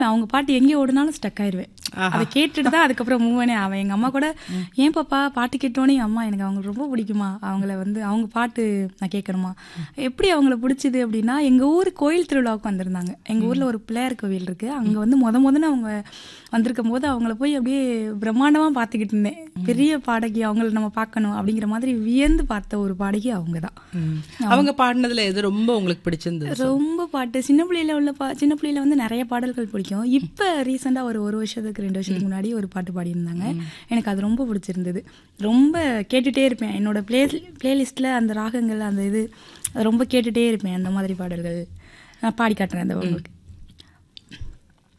அவங்க பாட்டு எங்கே ஓடுனாலும் ஸ்டக் ஆயிருவேன் அதை கேட்டுட்டு தான் அதுக்கப்புறம் மூவ் பண்ணி அவன் எங்க அம்மா கூட ஏன் பாப்பா பாட்டு கேட்டோன்னே அம்மா எனக்கு அவங்க ரொம்ப பிடிக்குமா அவங்கள வந்து அவங்க பாட்டு நான் கேட்கணுமா எப்படி அவங்கள பிடிச்சது அப்படின்னா எங்க ஊர் கோயில் திருவிழாவுக்கு வந்திருந்தாங்க எங்க ஊர்ல ஒரு பிள்ளையார் கோவில் இருக்கு அங்க வந்து முத முதன்னு அவங்க வந்திருக்கும் போது அவங்கள போய் அப்படியே பிரம்மாண்டமா பார்த்துக்கிட்டு இருந்தேன் பெரிய பாடகி அவங்கள நம்ம பார்க்கணும் அப்படிங்கிற மாதிரி வியந்து பார்த்த ஒரு பாடகி அவங்க தான் ம். அவங்க பாடினதுல எது ரொம்ப உங்களுக்கு பிடிச்சிருந்தது ரொம்ப பாட்டு சின்ன பிள்ளையில உள்ள பா சின்ன பிள்ளையில வந்து நிறைய பாடல்கள் பிடிக்கும் இப்போ ரீசெண்டாக ஒரு ஒரு வருஷத்துக்கு ரெண்டு வருஷத்துக்கு முன்னாடி ஒரு பாட்டு பாடியிருந்தாங்க எனக்கு அது ரொம்ப பிடிச்சிருந்தது ரொம்ப கேட்டுட்டே இருப்பேன் என்னோட பிளே பிளேலிஸ்ட்டில் அந்த ராகங்கள் அந்த இது அது ரொம்ப கேட்டுட்டே இருப்பேன் அந்த மாதிரி பாடல்கள் நான் பாடி காட்டுறேன் அந்த உங்களுக்கு